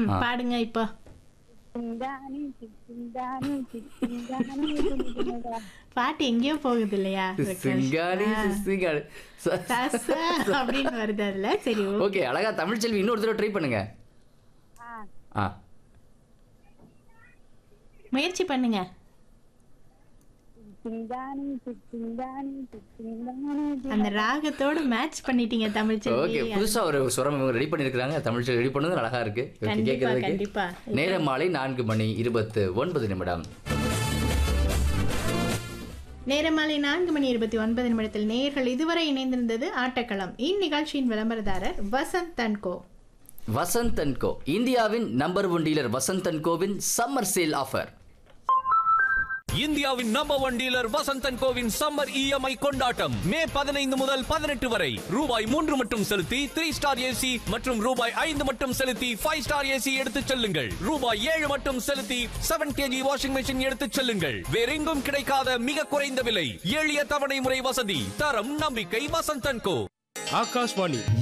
பாடுங்க இப்போ சிந்தானி சிந்தானி சிந்தானி சிந்தானி பாட்டு எங்கேயோ போகுது இல்லையா சிங்காரி சிங்காரி சச அப்படின்னு வருது அதுல சரி ஓ- ஓகே அழகா தமிழ்ச்செல்வி இன்னொரு தடவை ட்ரை பண்ணுங்க ஆ ஆ முயற்சி பண்ணுங்க சிந்தானி சிந்தானி சிந்தானி அந்த ராகத்தோட மேட்ச் பண்ணிட்டீங்க தமிழ் ஓகே செல்வி புதுசா ஒரு சுரம் இவங்க ரெடி பண்ணிருக்காங்க தமிழ்ச்செல்வி ரெடி பண்ணது அழகா இருக்கு ஓகே கண்டிப்பா கேட்கறதுக்கு கண்டிப்பா நேரம் மாலை நான்கு மணி இருபத்து ஒன்பது நிமிடம் நேரம் மாலை நான்கு மணி இருபத்தி ஒன்பது நிமிடத்தில் நேயர்கள் இதுவரை இணைந்திருந்தது ஆட்டக்களம் இந்நிகழ்ச்சியின் விளம்பரதாரர் வசந்த் தன்கோ வசந்த் அண்ட் கோ இந்தியாவின் number one dealer Vasanth and கோவின் சம்மர் சேல் ஆஃபர் இந்தியாவின் நம்பர் ஒன் டீலர் வசந்தன் கோவின் சம்மர் இஎம்ஐ கொண்டாட்டம் மே பதினைந்து முதல் பதினெட்டு வரை ரூபாய் மூன்று மட்டும் செலுத்தி த்ரீ ஸ்டார் ஏசி மற்றும் ரூபாய் ஐந்து மட்டும் செலுத்தி ஃபைவ் ஸ்டார் ஏசி எடுத்துச் செல்லுங்கள் ரூபாய் ஏழு மட்டும் செலுத்தி செவன் கேஜி வாஷிங் மெஷின் எடுத்துச் செல்லுங்கள் வேறெங்கும் கிடைக்காத மிக குறைந்த விலை எளிய தவணை முறை வசதி தரம் நம்பிக்கை வசந்தன் கோ ஆகாஷ்வாணி